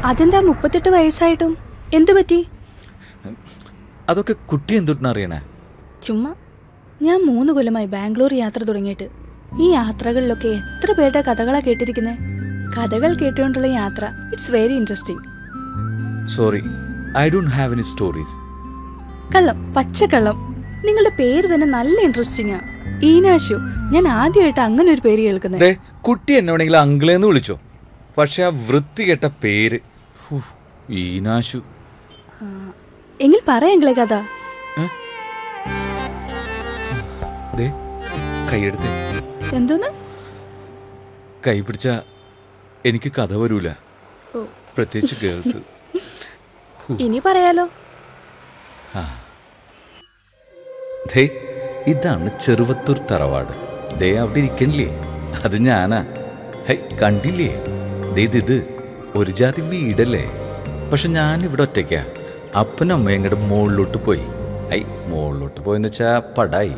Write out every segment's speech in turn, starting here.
അതെന്താ മുപ്പത്തെട്ട് വയസ്സായിട്ടും എന്തു പറ്റി അതൊക്കെ കുട്ടി എന്തുട്ടിന് അറിയണേ ചുമ്മാ ഞാൻ മൂന്ന് കൊല്ലമായി ബാംഗ്ലൂർ യാത്ര തുടങ്ങിയിട്ട് ഈ യാത്രകളിലൊക്കെ എത്ര പേരുടെ കഥകളാ കേട്ടിരിക്കുന്നത് കഥകൾ കേട്ടുകൊണ്ടുള്ള യാത്ര it's very interesting sorry I don't have any stories കള്ളം പച്ചക്കള്ളം നിങ്ങളുടെ പേര് തന്നെ നല്ല ഇൻട്രസ്റ്റിംഗ് ആ ഈനാശു ഞാൻ ആദ്യമായിട്ട് അങ്ങനെ ഒരു പേര് കേൾക്കുന്നത് ദേ കുട്ടി എന്നെ വേണമെങ്കിൽ അങ്കിളെന്ന് വിളിച്ചോ പക്ഷെ ആ വൃത്തികെട്ട പേര് ഹൂ, ഈനാശു എങ്കിൽ പറയെങ്കിലേ കഥ ദേ കൈയെടുത്തേ എന്തോന്ന് കൈ പിടിച്ച എനിക്ക് കഥ വരൂല ഓ പ്രത്യേകിച്ച് ഗേൾസ് ഇനി പറയാലോ ദേ ഇതാണ് ചെറുവത്തൂർ തറവാട് ദേ അവിടെ ഇരിക്കണില്ലേ അത് ഞാനാ ഹൈ കണ്ടില്ലേ ദേ ഇത് ഇത് ഒരു ജാതി വീടല്ലേ പക്ഷെ ഞാൻ ഇവിടെ ഒറ്റയ്ക്കാ അപ്പനും അമ്മയും ഇങ്ങോട്ട് മുകളിലോട്ട് പോയി ഐ മുകളിലോട്ട് പോയെന്ന് വെച്ചാ പടായി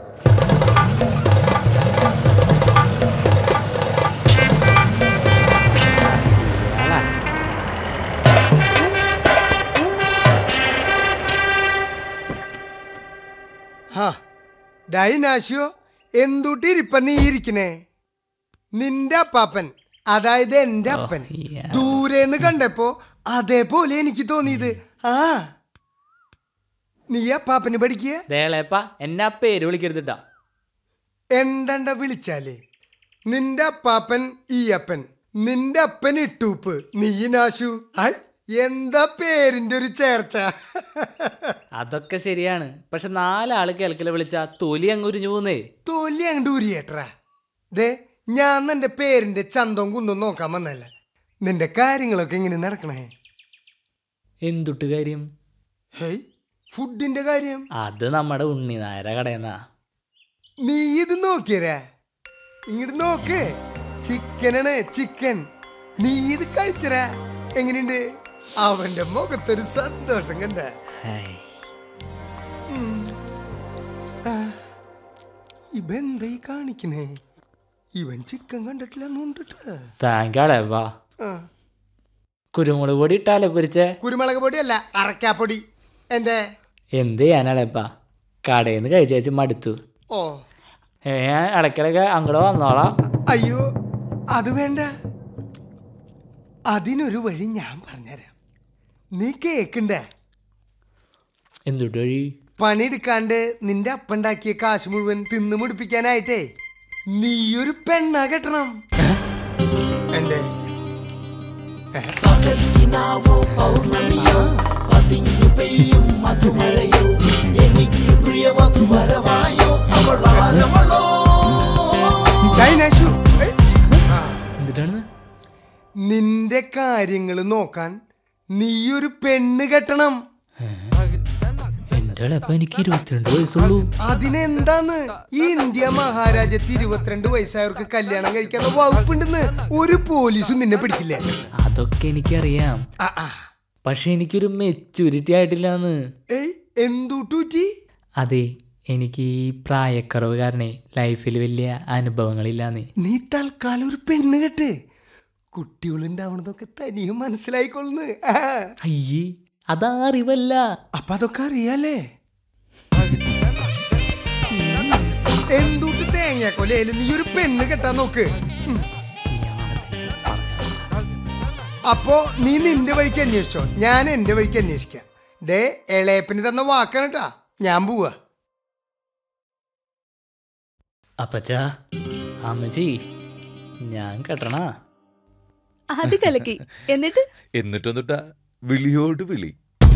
ഹാ ഡൈനാശിയോ എന്തുട്ടി ഇരിപ്പ നീ ഇരിക്കണേ നിന്റെ അപ്പാപ്പൻ അതായത് എന്റെ അപ്പൻ ദൂരേന്ന് കണ്ടപ്പോ അതേപോലെ എനിക്ക് തോന്നിയത് ആ നീ അപ്പാപ്പന് പഠിക്കുക ദേളേപ്പ എന്നെ ആ പേര് വിളിക്കരുതിട്ടാ എന്തണ്ട വിളിച്ചാലേ നിന്റെ അപ്പാപ്പൻ ഈ അപ്പൻ നിന്റെ അപ്പൻ ഇട്ടൂപ്പ് നീ നാശു ഐ എന്താ പേരിന്റെ ഒരു ചേർച്ച അതൊക്കെ ശരിയാണ് പക്ഷെ നാലാള് കേൾക്കല വിളിച്ച തൊലി അങ്ങ് ഉരിഞ്ഞു പോന്നേ തൊലി അങ്ങോട്ട് ഊരിയേട്ടാ ദേ ഞാൻ നിന്റെ പേരിന്റെ ചന്തവും കുന്തവും നോക്കാൻ വന്നല്ല നിന്റെ കാര്യങ്ങളൊക്കെ എങ്ങനെ നടക്കണേ എന്തുട്ട് കാര്യം ഹേയ് ഫുഡിന്റെ കാര്യം അത് നമ്മുടെ ഉണ്ണിനായര കടയെന്നാ നീ ഇത് നോക്കിയരാ ഇങ്ങോട്ട് നോക്ക് ചിക്കനാണ് ചിക്കൻ നീ ഇത് കഴിച്ചരാ എങ്ങനെയുണ്ട് അവന്റെ മുഖത്തൊരു സന്തോഷം കണ്ട ഇവൻ എന്തായി കാണിക്കണേ ഇവൻ ചിക്കൻ കണ്ടിട്ടില്ല നോണ്ടിട്ട് താങ്ക് അളേപ്പാ കുരുമുളക് പൊടി ഇട്ടാലേ പൊരിച്ചേ കുരുമുളക് പൊടിയല്ല അറക്കാപ്പൊടി എന്തേ എന്ത് ചെയ്യാനളേപ്പാ കടയിൽ നിന്ന് കഴിച്ചേച്ച് മടുത്തു ഓ ഏ, ഞാൻ ഇടയ്ക്കിടയ്ക്ക് അങ്ങോട്ട് വന്നോളാം അയ്യോ അത് വേണ്ട അതിനൊരു വഴി ഞാൻ പറഞ്ഞുതരാം നീ കേക്കണ്ടേ എന്തുട്ട് വഴി പണിയെടുക്കാണ്ട് നിന്റെ അപ്പണ്ടാക്കിയ കാശ് മുഴുവൻ തിന്നു മുടിപ്പിക്കാനായിട്ടേ നീയൊരു പെണ്ണ കെട്ടണം എന്റെ ഡൈനാശു, ഏയ്. എന്തിട്ടാണ് നിന്റെ കാര്യങ്ങൾ നോക്കാൻ നീയൊരു പെണ്ണ് കെട്ടണം എൻ്റെ ഇളപ്പ എനിക്ക് ഇരുപത്തിരണ്ട് വയസ്സുള്ളൂ അതിനെന്താന്ന് ഈ ഇന്ത്യ മഹാരാജ്യത്ത് ഇരുപത്തിരണ്ട് വയസ്സായവർക്ക് കല്യാണം കഴിക്കാനുള്ള വകുപ്പുണ്ടെന്ന് ഒരു പോലീസും നിന്നെ പിടിക്കില്ല അതൊക്കെ എനിക്കറിയാം ആ, ആ. പക്ഷെ എനിക്കൊരു മെച്ചൂരിറ്റി ആയിട്ടില്ലാന്ന് ഏയ് എന്തൂട്ടൂറ്റി അതെ എനിക്ക് ഈ പ്രായക്കുറവ് കാരണേ ലൈഫിൽ വലിയ അനുഭവങ്ങളില്ലാന്ന് നീ തൽക്കാലം ഒരു പെണ്ണ് കെട്ട് കുട്ടികളുണ്ടാവണതൊക്കെ തനിയും മനസ്സിലായിക്കൊള്ളുന്നു ആ. അയ്യേ അതറിവല്ല അപ്പൊ അതൊക്കെ അറിയാലേ എന്തൂട്ട് തേങ്ങാക്കൊലയില് നീ ഒരു പെണ്ണ് കെട്ടാൻ നോക്ക് ഉം. അപ്പോ നീ നിന്റെ വഴിക്ക് അന്വേഷിച്ചോ ഞാൻ എന്റെ വഴിക്ക് അന്വേഷിക്കാം ദേ എളയപ്പിന് തന്ന വാക്കാണ് കേട്ടാ ഞാൻ പോവാ അപ്പച്ചാ അമ്മച്ചി ഞാൻ കെട്ടണ അത് കലക്കി എന്നിട്ട് എന്നിട്ടൊന്നിട്ടാ വിളിയോട് വിളി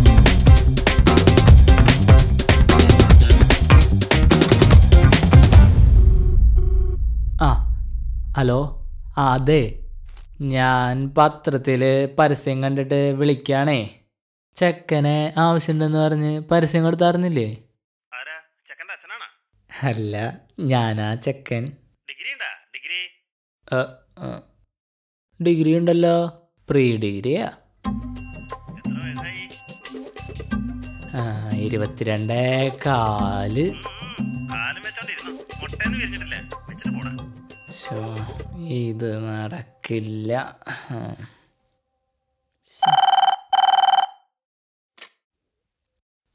ആ ഹലോ ആ അതെ ഞാൻ പത്രത്തിൽ പരസ്യം കണ്ടിട്ട് വിളിക്കുകയാണേ ചെക്കനെ ആവശ്യമുണ്ടെന്ന് പറഞ്ഞ് പരസ്യം കൊടുത്തായിരുന്നില്ലേ ആരാ ചെക്കൻ്റെ അച്ഛനാണോ അല്ല ഞാനാ ചെക്കൻ ഡിഗ്രി ഉണ്ടാ ഡിഗ്രി അ, അ. ഡിഗ്രി ഉണ്ടല്ലോ പ്രീ ഡിഗ്രിയാ എത്ര വയസ്സായി ആ, ഇരുപത്തിരണ്ടേ കാല് കാലം വെച്ചോണ്ടിരുന്നു മുട്ടേന്ന് വിരിഞ്ഞിട്ടില്ല വെച്ചിട്ട് പോടാ ശോ, ഇത് നടക്കില്ല ആ. ശ്ശെ.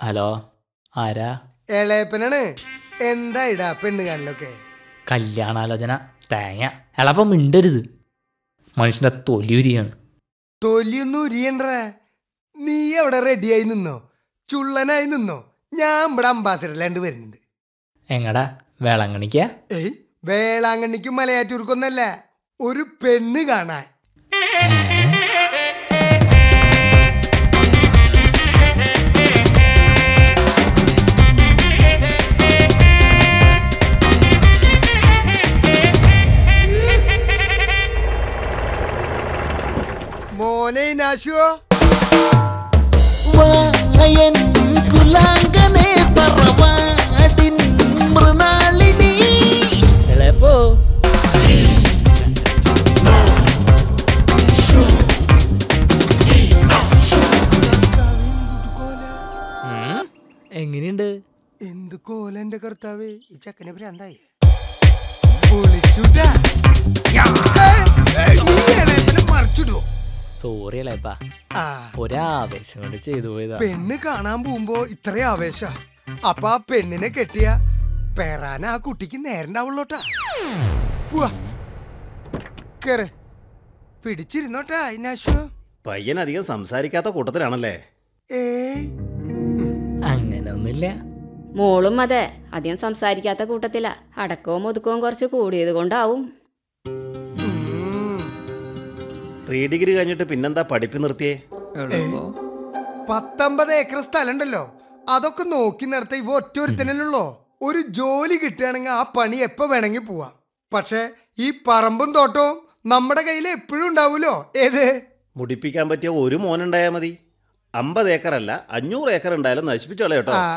ഹലോ ആരാ എളയപ്പനാണ് എന്താ ഇടാ പെണ്ണ് കാണലൊക്കെ കല്യാണാലോചന തേങ്ങ എളപ്പം മിണ്ടരുത് മനുഷ്യൻ്റെ തൊലിയുരിയാണ് തൊലിയൊന്നും ഉരിയണ്ട നീ അവിടെ റെഡിയായി നിന്നോ ചുള്ളനായി നിന്നോ ഞാൻ ഇവിടെ അംബാസിഡറിലാണ്ട് വരുന്നുണ്ട് എങ്ങടാ വേളങ്ങണിക്ക ഏയ് വേളാങ്കണ്ണിക്കും മലയാറ്റൂർക്കൊന്നല്ല ഒരു പെണ്ണ് കാണാൻ മോനെ നാശുവോ വായൻ കുലാങ്കനെ തറവാടിൻ മൃണാളിനി എളയപ്പോ ഉം, എങ്ങനെയുണ്ട് എന്ത് കോല എന്റെ കർത്താവേ ഈ ചക്കനെ ഭ്രാന്തായി പൊളിച്ചുട്ടാ. ഏയ്, ഏയ്, നീ ഇളയപ്പനെ മറിച്ചിടുവോ സോറി അല്ലേപ്പാ ആ ഒരാവേശം കൊണ്ട് ചെയ്തു പോയതാ പെണ്ണ് കാണാൻ പോകുമ്പോ ഇത്രയും ആവേശ അപ്പൊ ആ പെണ്ണിനെ കെട്ടിയ പേറാൻ ആ കുട്ടിക്ക് നേരണ്ടാവുള്ളോട്ടാ പോവാ കേറ് പിടിച്ചിരുന്നോട്ടാ ഇനാശു പയ്യൻ അധികം സംസാരിക്കാത്ത കൂട്ടത്തിലാണല്ലേ ഏയ് അങ്ങനെ ഒന്നുമില്ല മോളും അതെ അധികം സംസാരിക്കാത്ത കൂട്ടത്തില അടക്കവും ഒതുക്കവും കുറച്ച് കൂടിയത് കൊണ്ടാവും ഉം. പ്രീ ഡിഗ്രി കഴിഞ്ഞിട്ട് പിന്നെന്താ പഠിപ്പ് നിർത്തിയേ പത്തൊമ്പത് ഏക്കർ സ്ഥലം ഉണ്ടല്ലോ അതൊക്കെ നോക്കി നടത്ത ഇവ ഒറ്റൊരുത്തനല്ലോ ഒരു ജോലി കിട്ടുകയാണെങ്കിൽ ആ പണി എപ്പോ വേണമെങ്കിൽ പോവാം പക്ഷെ ഈ പറമ്പും തോട്ടവും നമ്മുടെ കയ്യിൽ എപ്പോഴും ഉണ്ടാവൂലോ ഏത് മുടിപ്പിക്കാൻ പറ്റിയ ഒരു മോനുണ്ടായാൽ മതി അമ്പത് ഏക്കർ അല്ല അഞ്ഞൂറ് ഏക്കർ ഉണ്ടായാലും നശിപ്പിച്ചോളെ കേട്ടോ ആ,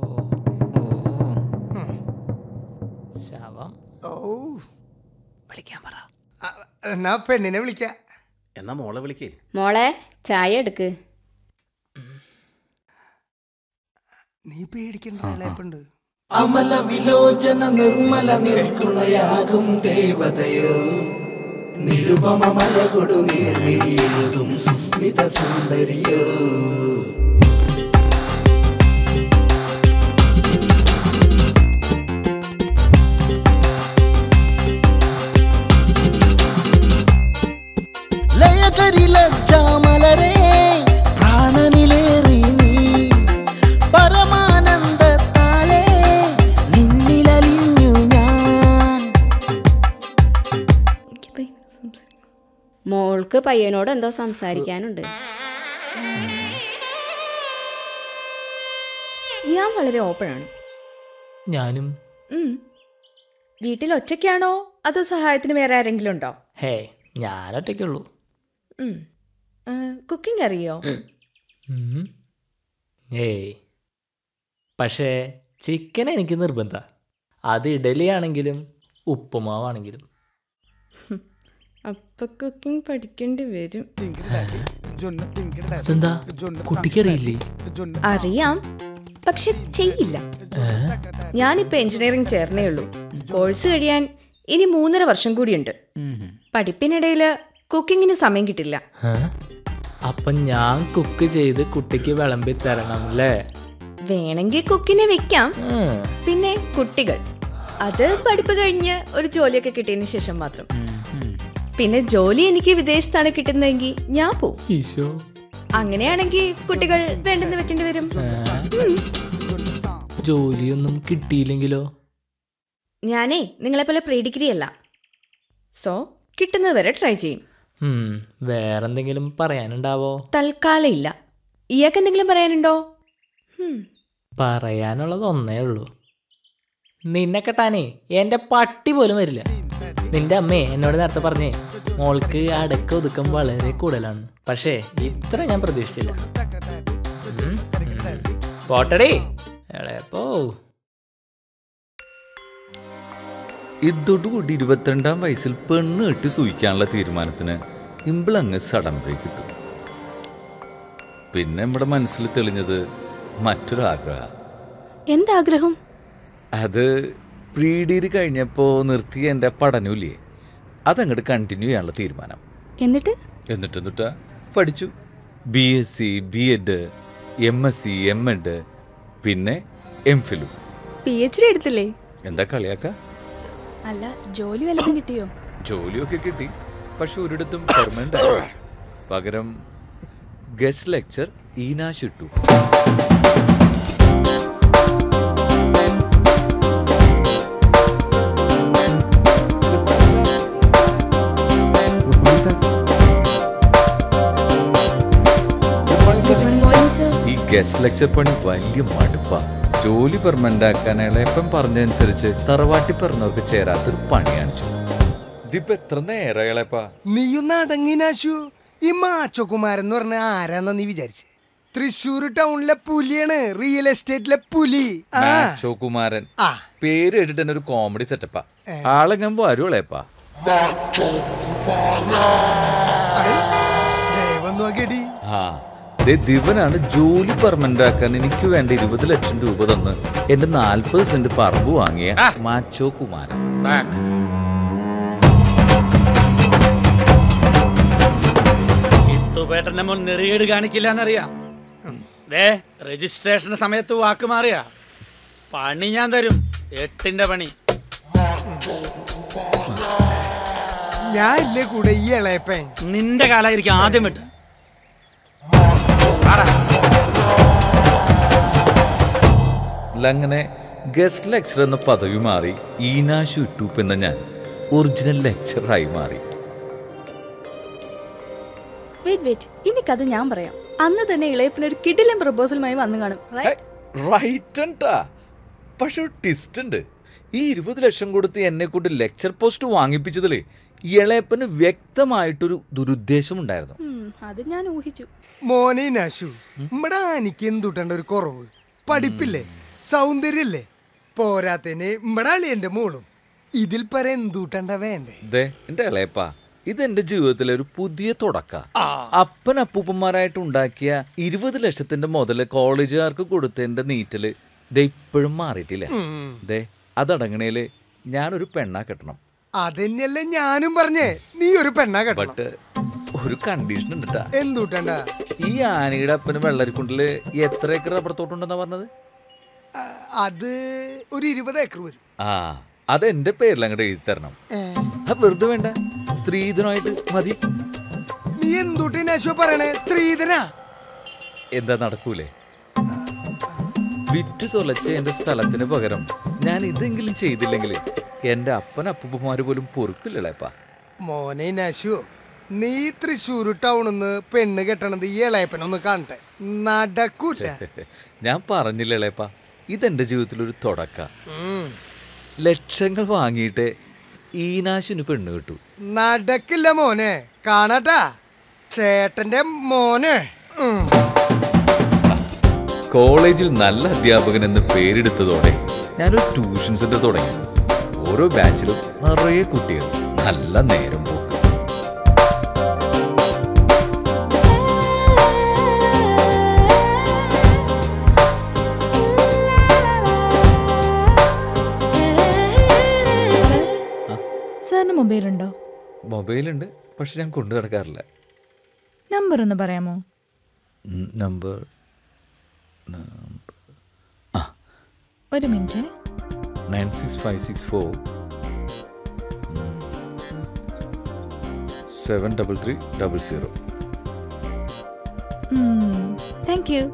ശവം ഓ വിളിക്കാൻ പറ ആ, എന്നാ പെണ്ണിനെ വിളിക്ക എന്നാ മോളെ വിളിക്കേ മോളെ ചായ എടുക്ക് നീ പേടിക്കണ്ട ഇളയപ്പുണ്ട് അമല വിലോചന നിർമ്മല നിർഗുണയാകും ദേവതയോ നിരുപമ മലകൊടു നീർമിഴിയെഴുതും സുസ്മിത സുന്ദരിയോ ലയകരിലജ്ജാമലരേ പ്രാണനിലേറി നീ പരമാനന്ദത്താലേ നിന്നിലലിഞ്ഞു ഞാൻ മോൾക്ക് പയ്യനോട് എന്തോ സംസാരിക്കാനുണ്ട് ഞാൻ വളരെ ഓപ്പണാണ് ഞാനും ഉം. വീട്ടിൽ ഒറ്റയ്ക്കാണോ അതോ സഹായത്തിന് വേറെ ആരെങ്കിലും ഉണ്ടോ ഹേ ഞാനൊറ്റയ്ക്കുള്ളൂ കുക്കിംഗ് അറിയോ ഉം. ഏയ് പക്ഷേ ചിക്കൻ എനിക്ക് നിർബന്ധ അത് ഇഡലി ആണെങ്കിലും ഉപ്പുമാവാണെങ്കിലും അപ്പൊ കുക്കിംഗ് പഠിക്കേണ്ടി വരും അതെന്താ കുട്ടിക്കറിയില്ലേ അറിയാം പക്ഷെ ചെയ്യില്ല ഞാനിപ്പോ എഞ്ചിനീയറിംഗ് ചേർന്നേ ഉള്ളൂ കോഴ്സ് കഴിയാൻ ഇനി മൂന്നര വർഷം കൂടിയുണ്ട് പഠിപ്പിനിടയിൽ കുക്കിങ്ങിന് സമയം കിട്ടില്ല ഏ? അപ്പൊ ഞാൻ കുക്ക് ചെയ്ത് കുട്ടിക്ക് വിളമ്പി തരണം അല്ലേ വേണമെങ്കിൽ കുക്കിനെ വെക്കാം ഉം. പിന്നെ കുട്ടികൾ അത് പഠിപ്പ് കഴിഞ്ഞ് ഒരു ജോലിയൊക്കെ കിട്ടിയതിന് ശേഷം മാത്രം ഉം, ഉം. പിന്നെ ജോലി എനിക്ക് വിദേശത്താണ് കിട്ടുന്നതെങ്കിൽ ഞാൻ പോവും ഈശോ അങ്ങനെയാണെങ്കിൽ കുട്ടികൾ വേണ്ടെന്ന് വെക്കേണ്ടി വരും ഏ? ജോലിയൊന്നും കിട്ടിയില്ലെങ്കിലോ ഞാനേ നിങ്ങളെ പോലെ പ്രീ ഡിഗ്രി അല്ല സോ കിട്ടുന്നത് വരെ ട്രൈ ചെയ്യും ഉം, വേറെന്തെങ്കിലും പറയാനുണ്ടാവോ തൽക്കാലം ഇല്ല ഇയാൾക്ക് എന്തെങ്കിലും പറയാനുണ്ടോ ഹും, പറയാനുള്ളത് ഒന്നേ ഉള്ളൂ നിന്നെ കെട്ടാനേ എന്റെ പട്ടി പോലും വരില്ല നിന്റെ അമ്മേ എന്നോട് നേരത്തെ പറഞ്ഞേ മോൾക്ക് അടക്ക ഒതുക്കം വളരെ കൂടുതലാണ് പക്ഷേ ഇത്ര ഞാൻ പ്രതീക്ഷിച്ചില്ല ഉം, ഉം. പോട്ടടി എളയപ്പോ ഇതോടുകൂടി ഇരുപത്തിരണ്ടാം വയസ്സിൽ പെണ്ണ് കെട്ടി സൂയിക്കാനുള്ള തീരുമാനത്തിന് ഇമ്പിളങ്ങ് സഡൻ ബ്രേക്ക് കിട്ടും പിന്നെ നമ്മുടെ മനസ്സിൽ തെളിഞ്ഞത് മറ്റൊരു ആഗ്രഹം എന്താഗ്രഹം അത് പ്രീ ഡിഗ്രി കഴിഞ്ഞപ്പോൾ നിർത്തിയ എൻ്റെ പഠനമില്ലേ അതങ്ങോട്ട് കണ്ടിന്യൂ ചെയ്യാനുള്ള തീരുമാനം എന്നിട്ട് എന്നിട്ട് എന്നിട്ടാ പഠിച്ചു B S C B Ed M S C M Ed പിന്നെ എം ഫിലും പി എച്ച് ഡി എടുത്തില്ലേ എന്താ കളിയാക്ക അല്ല ജോലി വല്ലതും കിട്ടിയോ ജോലിയൊക്കെ കിട്ടി പക്ഷെ ഒരിടത്തും പെർമനന്റ് ആയില്ല പകരം ഗസ്റ്റ് ലെക്ചർ ഈനാശ് ഇട്ടു ഈ ഗസ്റ്റ് ലെക്ചർ പണി വലിയ മടുപ്പാ ജോലി പെർമനന്റ് ആക്കാൻ ഇളയപ്പം പറഞ്ഞതനുസരിച്ച് തറവാട്ടി പറഞ്ഞവർക്ക് ചേരാത്തൊരു പണി കാണിച്ചു ഇതിപ്പോ എത്ര നേരം ഇളയപ്പാ നീയൊന്ന് അടങ്ങിനാശു ഈ മാച്ചോകുമാരൻ എന്ന് പറഞ്ഞ ആരാന്നാ നീ വിചാരിച്ചേ തൃശ്ശൂർ ടൗണിലെ പുലിയാണ് റിയൽ എസ്റ്റേറ്റിലെ പുലി ആ മാച്ചോ കുമാരൻ ആ പേര് കേട്ടിട്ട് തന്നെ ഒരു കോമഡി സെറ്റപ്പാ ആളെങ്ങനെ വരും ഇളയപ്പാ ദൈവം നോക്കടി ആ ദേ ദിവനാണ് ജോലി പെർമനന്റ് ആക്കാൻ എനിക്ക് വേണ്ട ഇരുപത് ലക്ഷം രൂപ തന്ന് എന്റെ നാൽപ്പത് സെന്റ് പറമ്പ് വാങ്ങിയ മാച്ചോ കുമാരൻ ഇട്ടുപേട്ടന്റെ മുൻ നെറിയേട് കാണിക്കില്ല എന്നറിയാം ദേ രജിസ്ട്രേഷൻ സമയത്ത് വാക്ക് മാറിയ പണി ഞാൻ തരും എട്ടിന്റെ പണി ഞാൻ ഇല്ലേ കൂടെ ഈ ഇളയപ്പൻ നിന്റെ കാലായിരിക്കും ആദ്യം വിട്ട് അങ്ങനെ ഗസ്റ്റ് ലെക്ചർ എന്ന പദവി മാറി ഈനാശു ഇട്ടൂപ്പ് എന്ന ഞാൻ ഒറിജിനൽ ലെക്ചറായി മാറി വെയിറ്റ് വെയിറ്റ് ഇനി കഥ ഞാൻ പറയാം അന്ന് തന്നെ ഇളയപ്പന് ഒരു കിടിലൻ പ്രപ്പോസലുമായി വന്നു കാണും റൈറ്റ് റൈറ്റ് പക്ഷെ ഒരു ടിസ്റ്റ് ഉണ്ട് ഈ ഇരുപത് ലക്ഷം കൊടുത്ത് എന്നെ കൊണ്ട് ലെക്ചർ പോസ്റ്റ് വാങ്ങിപ്പിച്ചതിലേ ഇളയപ്പന് വ്യക്തമായിട്ടൊരു ദുരുദ്ദേശം ഉണ്ടായിരുന്നു അത് ഞാൻ ഊഹിച്ചു മോനെ നാശു നമ്മടെ ആനിക്ക് എന്തുട്ടണ്ട ഒരു കുറവ് പഠിപ്പില്ലേ സൗന്ദര്യല്ലേ പോരാത്തതിന് നമ്മടെ അളിയന്റെ മോളും ഇതിൽ പര എന്തുട്ടണ്ട വേണ്ടേ ദേ എന്റെ ഇളയപ്പ ഇത് എന്റെ ജീവിതത്തിലെ ഒരു പുതിയ തുടക്ക അപ്പൻ അപ്പൂപ്പന്മാരായിട്ട് ഉണ്ടാക്കിയ ഇരുപത് ലക്ഷത്തിന്റെ മുതല് കോളേജുകാർക്ക് കൊടുത്തതിന്റെ നീറ്റല് ദേ ഇപ്പോഴും മാറിയിട്ടില്ല ദേ അതടങ്ങണേല് ഞാനൊരു പെണ്ണാ കെട്ടണം അതന്നെയല്ലേ ഞാനും പറഞ്ഞേ നീ ഒരു പെണ്ണാ കെട്ടണം ബട്ട് ഒരു കണ്ടീഷൻ ഉണ്ട് ട്ടാ. എന്തുട്ടണ്ട ഈ ആനയുടെ അപ്പന് വെള്ളരിക്കുണ്ടില് എത്ര ഏക്കർ റബ്ബർ തോട്ടുണ്ടെന്നാ പറഞ്ഞത് ആ, അത് ഒരു ഇരുപത് ഏക്കർ വരും ആ അത് എന്റെ പേരിൽ അങ്ങോട്ട് എഴുതി തരണം അത് വെറുതെ വേണ്ട സ്ത്രീധനമായിട്ട് മതി നീ എന്തുട്ടി നാശു പറയണേ സ്ത്രീധനാ എന്താ നടക്കൂലേ വിറ്റു തുലച്ച എന്റെ സ്ഥലത്തിന് പകരം ഞാൻ ഇതെങ്കിലും ചെയ്തില്ലെങ്കിൽ എന്റെ അപ്പൻ അപ്പൂപ്പന്മാര് പോലും പൊറുക്കില്ലളേപ്പാ മോനെ നാശു നീ തൃശ്ശൂർ ടൗണിന്ന് പെണ്ണ് കെട്ടണത് ഈ ഇളയപ്പനൊന്ന് കാണട്ടെ നടക്കൂല ഞാൻ പറഞ്ഞില്ല ഇളയപ്പാ ഇതെന്റെ ജീവിതത്തിലൊരു തുടക്ക ഉം. ലക്ഷങ്ങൾ വാങ്ങിയിട്ട് ഈനാശിന് പെണ്ണ് കിട്ടു നടക്കില്ല മോനെ കാണട്ടാ ചേട്ടന്റെ മോനെ ഉം. കോളേജിൽ നല്ല അധ്യാപകൻ എന്ന് പേരെടുത്തതോടെ ഞാനൊരു ട്യൂഷൻ സെന്റർ തുടങ്ങി ഓരോ ബാച്ചിലും നിറയെ കുട്ടികൾ നല്ല നേരം പോക്ക് സാറിന് മൊബൈൽ ഉണ്ടോ മൊബൈലുണ്ട് പക്ഷെ ഞാൻ കൊണ്ടു നടക്കാറില്ല നമ്പർ ഒന്ന് പറയാമോ ഉം, നമ്പർ ഒരു minute nine six five six four seven double three double zero thank you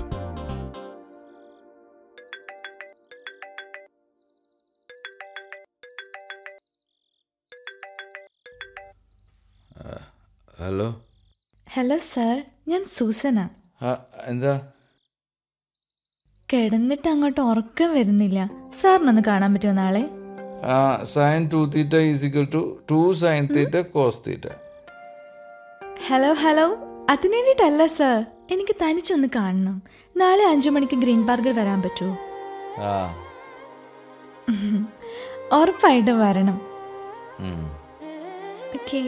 hello hello sir ഞാൻ സൂസന ആ എന്താ കിടന്നിട്ട് അങ്ങോട്ട് ഉറക്കം വരുന്നില്ല സാറിനൊന്ന് കാണാൻ പറ്റുമോ നാളെ ആ sine two theta is equal to two sine theta cos theta hello hello അതിന് വേണ്ടിയിട്ടല്ല സാർ എനിക്ക് തനിച്ചൊന്ന് കാണണം നാളെ അഞ്ചു മണിക്ക് ഗ്രീൻ പാർക്കിൽ വരാൻ പറ്റുമോ ആ ഉറപ്പായിട്ടും വരണം ഉം. ഓക്കേ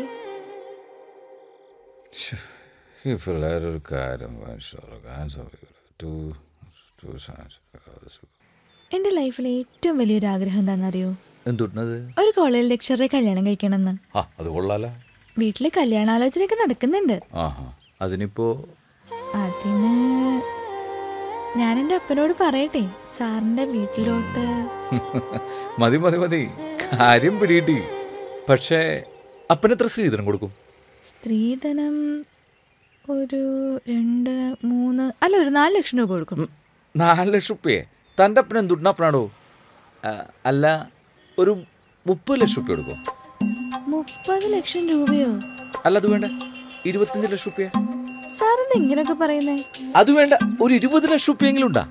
ശ്ശ്, ഈ പിള്ളേരൊരു കാര്യം ടു ടു സയൻസ് എൻ്റെ ലൈഫിലെ ഏറ്റവും വലിയൊരു ആഗ്രഹം എന്താണെന്നറിയോ എന്തുട്ടത് ഒരു കോളേജ് ലെക്ചറെ കല്യാണം കഴിക്കണമെന്ന് ആ അത് കൊള്ളാലോ വീട്ടിൽ കല്യാണാലോചനയൊക്കെ നടക്കുന്നുണ്ട് ആഹാ അതിനിപ്പോ അതിന് ഞാൻ എൻ്റെ അപ്പനോട് പറയട്ടെ സാറിൻ്റെ വീട്ടിലോട്ട് മതി മതി മതി കാര്യം പിടികിട്ടി പക്ഷേ അപ്പനെത്ര ശ്രീധരൻ കൊടുക്കും സ്ത്രീധനം ഒരു രണ്ട് മൂന്ന് അല്ല ഒരു നാല് ലക്ഷം രൂപ കൊടുക്കും നാല് ലക്ഷം റുപ്യയെ തൻ്റെ അപ്പൻ എന്തുട്ടിന് അപ്പനാടോ ആ, അല്ല ഒരു മുപ്പത് ലക്ഷം റുപ്യ കൊടുക്കും മുപ്പത് ലക്ഷം രൂപയോ അല്ല അത് വേണ്ട ഇരുപത്തഞ്ച് ലക്ഷം റുപ്യ സാറെന്താ ഇങ്ങനെയൊക്കെ പറയുന്നേ അത് വേണ്ട ഒരു ഇരുപത് ലക്ഷം റുപ്യെങ്കിലും ഉണ്ടാ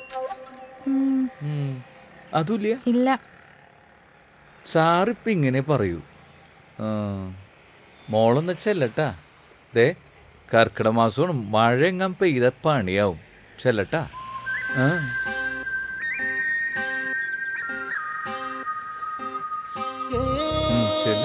ഉം, അതുമില്ല ഇല്ല സാറിപ്പം ഇങ്ങനെ പറയൂ ആ, മോളൊന്ന് ചെല്ലട്ടാ ദേ കർക്കിട മാസമാണ് മഴ എങ്ങാൻ പെയ്ത പണിയാവും ചെല്ലട്ടാ ആ ഉം, ചെല്ല്.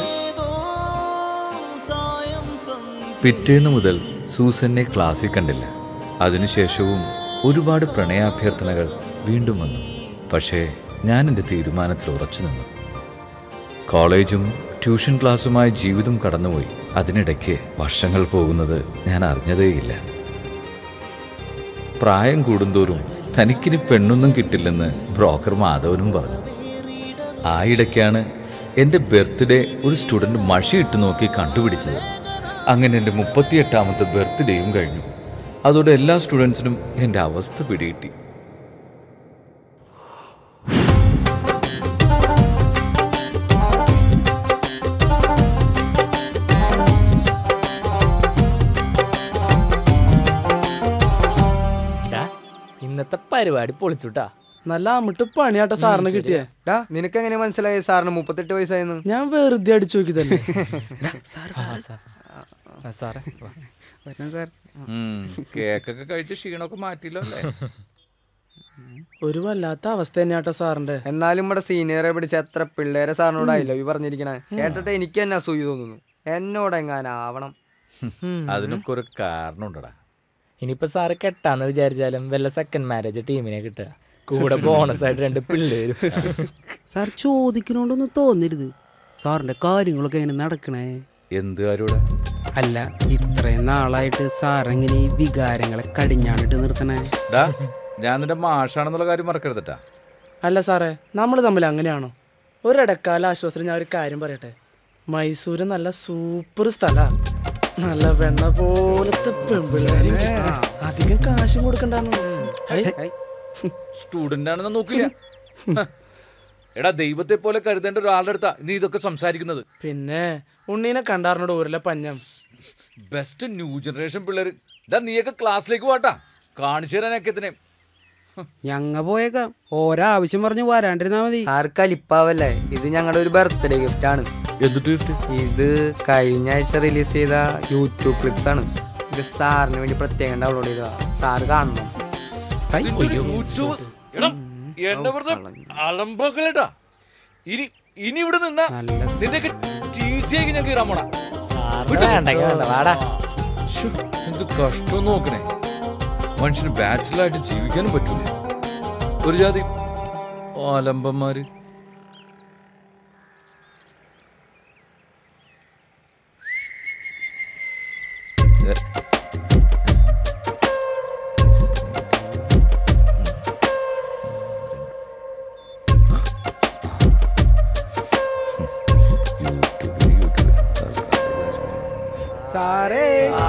പിറ്റേന്ന് മുതൽ സൂസന്നെ ക്ലാസ്സിൽ കണ്ടില്ല അതിനുശേഷവും ഒരുപാട് പ്രണയാഭ്യർത്ഥനകൾ വീണ്ടും വന്നു പക്ഷേ ഞാൻ എൻ്റെ തീരുമാനത്തിൽ ഉറച്ചു നിന്നു കോളേജും ട്യൂഷൻ ക്ലാസ്സുമായി ജീവിതം കടന്നുപോയി അതിനിടയ്ക്ക് വർഷങ്ങൾ പോകുന്നത് ഞാൻ അറിഞ്ഞതേയില്ല പ്രായം കൂടുന്തോറും തനിക്കിനി പെണ്ണൊന്നും കിട്ടില്ലെന്ന് ബ്രോക്കർ മാധവനും പറഞ്ഞു ആ ഇടയ്ക്കാണ് എൻ്റെ ബർത്ത്ഡേ ഒരു സ്റ്റുഡൻറ്റ് മഷി ഇട്ട് നോക്കി കണ്ടുപിടിച്ചത് അങ്ങനെ എൻ്റെ മുപ്പത്തിയെട്ടാമത്തെ ബർത്ത്ഡേയും കഴിഞ്ഞു അതോടെ എല്ലാ സ്റ്റുഡൻസിനും എൻ്റെ അവസ്ഥ പിടികിട്ടി ഡാ, ഇന്നത്തെ പരിപാടി പൊളിച്ചുട്ടാ നല്ല അമിട്ട് പണിയാട്ടോ സാറിന് കിട്ടിയേ നിനക്ക് എങ്ങനെ മനസ്സിലായി സാറിന് മുപ്പത്തെട്ട് വയസ്സായിരുന്നു ഞാൻ വെറുതെ അടിച്ചു നോക്കിയതല്ലേ സാറേ വാ. ഉം, കേക്കൊക്കെ കഴിച്ച് ക്ഷീണമൊക്കെ മാറ്റിയല്ലോ അല്ലേ ഒരു വല്ലാത്ത അവസ്ഥ തന്നെയാട്ടോ സാറിന്റെ എന്നാലും ഇവിടെ സീനിയറെ പിടിച്ച എത്ര പിള്ളേരെ സാറിനോട് ഐ ലവ് യു പറഞ്ഞിരിക്കണേ കേട്ടിട്ട് എനിക്ക് തന്നെ അസൂയ തോന്നുന്നു എന്നോട് എങ്ങാനാവണം അതിനൊക്കെ ഒരു കാരണമുണ്ടടാ ഇനിയിപ്പോ സാറ് കെട്ടാന്ന് വിചാരിച്ചാലും വല്ല സെക്കൻഡ് മാരേജ് ടീമിനെ കിട്ടുക കൂടെ ബോണസ് ആയിട്ട് രണ്ട് പിള്ളേരും സാർ ചോദിക്കണോണ്ടൊന്നും തോന്നരുത് സാറിന്റെ കാര്യങ്ങളൊക്കെ എങ്ങനെ നടക്കണേ എന്ത് കാര്യൂടെ അല്ല ഇത്രയും നാളായിട്ട് സാർ എങ്ങനെ ഈ വികാരങ്ങളെ കടിഞ്ഞാണിട്ട് നിർത്തണേ ഡാ ഞാൻ നിന്റെ മാഷാണെന്നുള്ള കാര്യം മറക്കരുതട്ടാ അല്ല സാറേ നമ്മൾ തമ്മിൽ അങ്ങനെയാണോ ഒരിടക്കാല ആശ്വാസത്തിന് ഞാൻ ഒരു കാര്യം പറയട്ടെ മൈസൂര് നല്ല സൂപ്പർ സ്ഥലാ നല്ല വെണ്ണ പോലത്തെ പെമ്പിള്ളേരും അധികം കാശും കൊടുക്കണ്ടെന്ന് സ്റ്റുഡന്റ് ആണെന്ന് നോക്കില്ല ഹ. എടാ ദൈവത്തെ പോലെ കരുതേണ്ട ഒരാളുടെ അടുത്താ നീ ഇതൊക്കെ സംസാരിക്കുന്നത് പിന്നെ ഉണ്ണീനെ കണ്ടാറിനോട് ഊരലെ പഞ്ഞം ബെസ്റ്റ് ന്യൂ ജനറേഷൻ പിള്ളേർ ഇതാ നീയൊക്കെ ക്ലാസ്സിലേക്ക് പോട്ടാ കാണിച്ചു തരാനൊക്കെ ഇതിനെ ഞങ്ങ പോയേക്കാം ഓരോ ആവശ്യം പറഞ്ഞ് വരാണ്ടിരുന്നാ മതി സാർ കലിപ്പാവല്ലേ ഇത് ഞങ്ങളുടെ ഒരു ബർത്ത്ഡേ ഗിഫ്റ്റ് ആണ് എന്തിട്ട് ഗിഫ്റ്റ് ഇത് കഴിഞ്ഞ ആഴ്ച റിലീസ് ചെയ്ത യൂട്യൂബ് ക്ലിപ്സ് ആണ് ഇത് സാറിന് വേണ്ടി പ്രത്യേകം ഡൗൺലോഡ് ചെയ്തതാ സാറ് കാണണം യൂട്യൂബ് എടാ എന്നെ വെറുതെ അലമ്പോക്കല്ലേട്ടാ ഇനി ഇനി ഇവിടെ നിന്നാ നിന്റെയൊക്കെ ടീച്ചേക്ക് ഞാൻ കീറാൻ പോണ വേണ്ടെങ്കി വേണ്ട, വാടാ. എന്ത് കഷ്ടം നോക്കണേ മനുഷ്യന് ബാച്ചിലായിട്ട് ജീവിക്കാനും പറ്റൂല ഒരു ജാതി ആലമ്പന്മാര് ഏ, സാറേ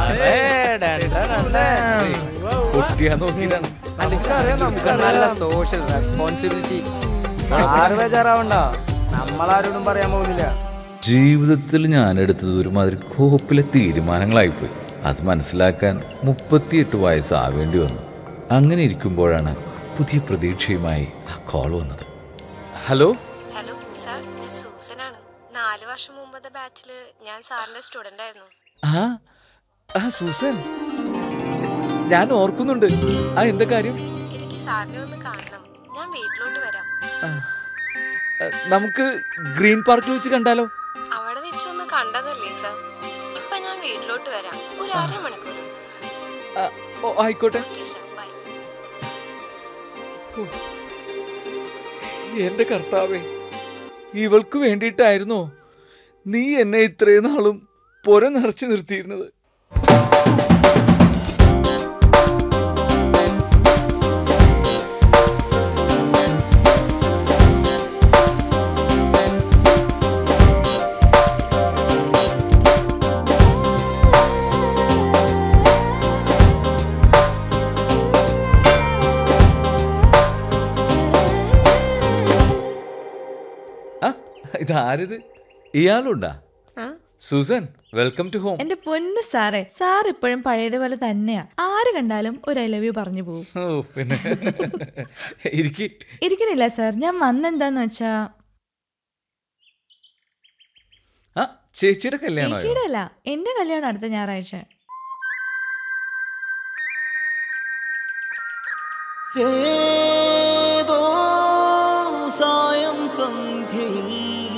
പൊട്ടിയാ നോക്കിയതാണ് നമുക്ക് നല്ല സോഷ്യൽ റെസ്പോൺസിബിലിറ്റി സാറ് ബേജാറാവണ്ട നമ്മളാരോടും പറയാൻ പോകുന്നില്ല ജീവിതത്തിൽ ഞാൻ എടുത്തത് ഒരുമാതിരി കോപ്പിലെ തീരുമാനങ്ങളായിപ്പോയി അത് മനസ്സിലാക്കാൻ മുപ്പത്തിയെട്ട് വയസ്സാവേണ്ടി വന്നു അങ്ങനെ ഇരിക്കുമ്പോഴാണ് പുതിയ പ്രതീക്ഷയുമായി ആ കോൾ വന്നത് ഹലോ ഹലോ സാർ ഞാൻ സൂസനാണ് നാല് വർഷം മുമ്പത്തെ ബാച്ചിൽ ഞാൻ സാറിന്റെ സ്റ്റുഡന്റ് ആയിരുന്നു ആ ആ സൂസൻ ഞാൻ ഓർക്കുന്നുണ്ട് ആ എന്താ കാര്യം എനിക്ക് സാറിനെ ഒന്ന് കാണണം ഞാൻ വീട്ടിലോട്ട് വരാം ആ, ആ, നമുക്ക് ഗ്രീൻ പാർക്കിൽ വെച്ച് കണ്ടാലോ അവിടെ വെച്ചൊന്ന് കണ്ടതല്ലേ സാർ ഇപ്പൊ ഞാൻ വീട്ടിലോട്ട് വരാം ഒരു അരമണിക്കൂർ ആ, ഓ ആയിക്കോട്ടെ എന്റെ കർത്താവേ ഇവൾക്ക് വേണ്ടിയിട്ടായിരുന്നോ നീ എന്നെ ഇത്രയും നാളും പുര നിറച്ചു നിർത്തിയിരുന്നത് ഇതാരിത് ഇയാളുണ്ടാ ആ സുസൻ വെൽക്കം ടു ഹോം എന്റെ പൊന്ന് സാറേ സാർ ഇപ്പോഴും പഴയതുപോലെ തന്നെയാ ആര് കണ്ടാലും ഒരു ഐ ലവ് യു പറഞ്ഞു പോകും ഓ പിന്നെ ഇരിക്ക് ഇരിക്കണില്ല സാർ ഞാൻ വന്നെന്താന്ന് വെച്ചാ ആ ചേച്ചിയുടെ കല്യാണം ചേച്ചിയുടെ അല്ല എന്റെ കല്യാണം അടുത്ത ഞായറാഴ്ച ഏതോ സായം സന്ധ്യയിൽ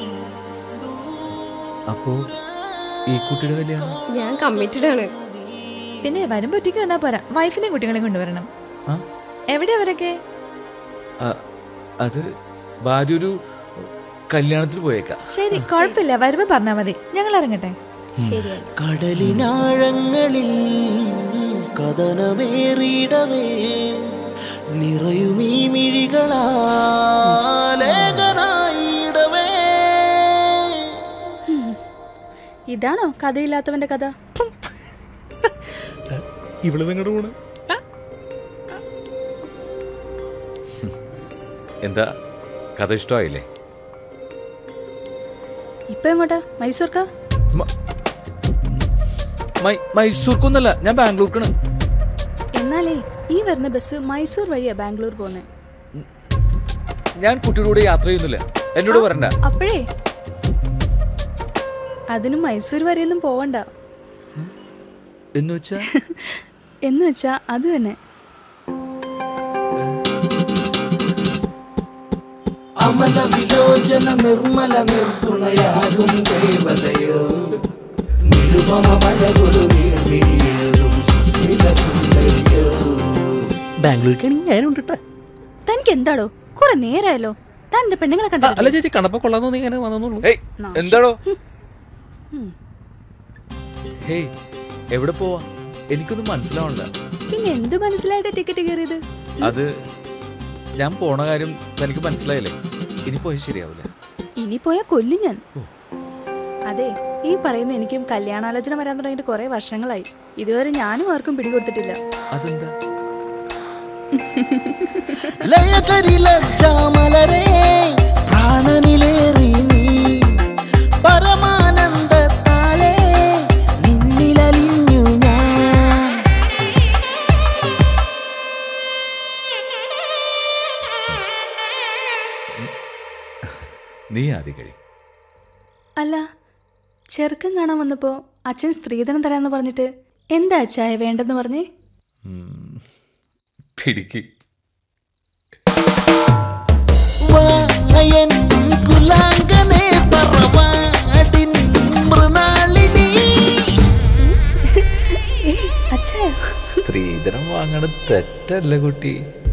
അപ്പോ ഈ കുട്ടിയുടെ കല്യാണം ഞാൻ കമ്മിറ്റഡ് ആണ് പിന്നെ വരുമ്പോ ഒറ്റയ്ക്ക് വന്നാ പോരാ വൈഫിനെ കുട്ടികളെ കൊണ്ടുവരണം ആ? എവിടെ അവരൊക്കെ ആ, അത് ഭാര്യ ഒരു കല്യാണത്തിൽ പോയേക്കാ ശരി കുഴപ്പമില്ല വരുമ്പോ പറഞ്ഞാ മതി ഞങ്ങൾ ഇറങ്ങട്ടെ ശരിയാണ് കടലിനാഴങ്ങളിൽ കഥനമേറിയിടവേ നിറയുമീ മിഴികളാലേഖനായിടവേ ഇതാണോ കഥയില്ലാത്തവന്റെ കഥ ഇവള് നിങ്ങളുടെ കൂടെ എന്താ കഥ ഇഷ്ടമായില്ലേ ഇപ്പൊ എങ്ങോട്ടാ മൈസൂർക്കാ മൈ- മൈസൂർക്കൊന്നല്ല ഞാൻ ബാംഗ്ലൂർക്കാണ് എന്നാലേ ഈ വരുന്ന ബസ് മൈസൂർ വഴിയാ ബാംഗ്ലൂർ പോകുന്നത് ഞാൻ കുട്ടിയുടെ കൂടെ യാത്ര ചെയ്യുന്നില്ല എന്നോട് വരണ്ട അപ്പോഴേ അതിന് മൈസൂർ വരെയൊന്നും പോവണ്ട എന്ന് വെച്ചാ എന്ന് വെച്ചാ അത് തന്നെ അമല വിലോചന നിർമ്മല നിർഗുണയാകും ദേവതയോ നിരുപമ മഴകൊരു നീർമിഴിയെഴുതും സുസ്മിത സുന്ദരിയോ ബാംഗ്ലൂരിക്കാണെങ്കിൽ ഞാനുണ്ട് ട്ടാ. തനിക്ക് എന്താടോ കുറെ നേരായല്ലോ താൻ എന്റെ പെണ്ണുങ്ങളെ ആ, അല്ല കണ്ടു ചേച്ചി കണ്ടപ്പോ കൊള്ളാന്ന് തോന്നി ഇങ്ങനെ വന്നുള്ളൂ ഏയ് എന്താടോ ഹേയ് എവിടെ പോവാ എനിക്കൊന്നും മനസ്സിലാവണ്ട പിന്നെ എന്ത് മനസ്സിലായിട്ട് ടിക്കറ്റ് കയറിയത് അത് ഞാൻ പോണ കാര്യം തനിക്ക് മനസ്സിലായില്ലേ ഇനി പോയി ശരിയാവില്ല ഇനി പോയാ കൊല്ലും ഞാൻ അതെ ഈ പറയുന്ന എനിക്കും കല്യാണാലോചന വരാൻ തുടങ്ങിയിട്ട് കുറെ വർഷങ്ങളായി ഇതുവരെ ഞാനും ആർക്കും പിടികൊടുത്തിട്ടില്ല അതെന്താ ലയകരിലജ്ജാമലരേ പ്രാണനിലേറി നീ പരമാനന്ദത്താലേ നിന്നിലലിഞ്ഞു ഞാൻ നീ ആദ്യം കഴി അല്ല ചെറുക്കൻ കാണാൻ വന്നപ്പോ അച്ഛൻ സ്ത്രീധനം തരാന്ന് പറഞ്ഞിട്ട് എന്താ അച്ചായ വേണ്ടെന്ന് പറഞ്ഞേ പിടിക്ക് വായൻ കുലാങ്കനെ തറവാടിൻ മൃണാളിനി അച്ഛാ സ്ത്രീധനം വാങ്ങണ തെറ്റല്ല കുട്ടി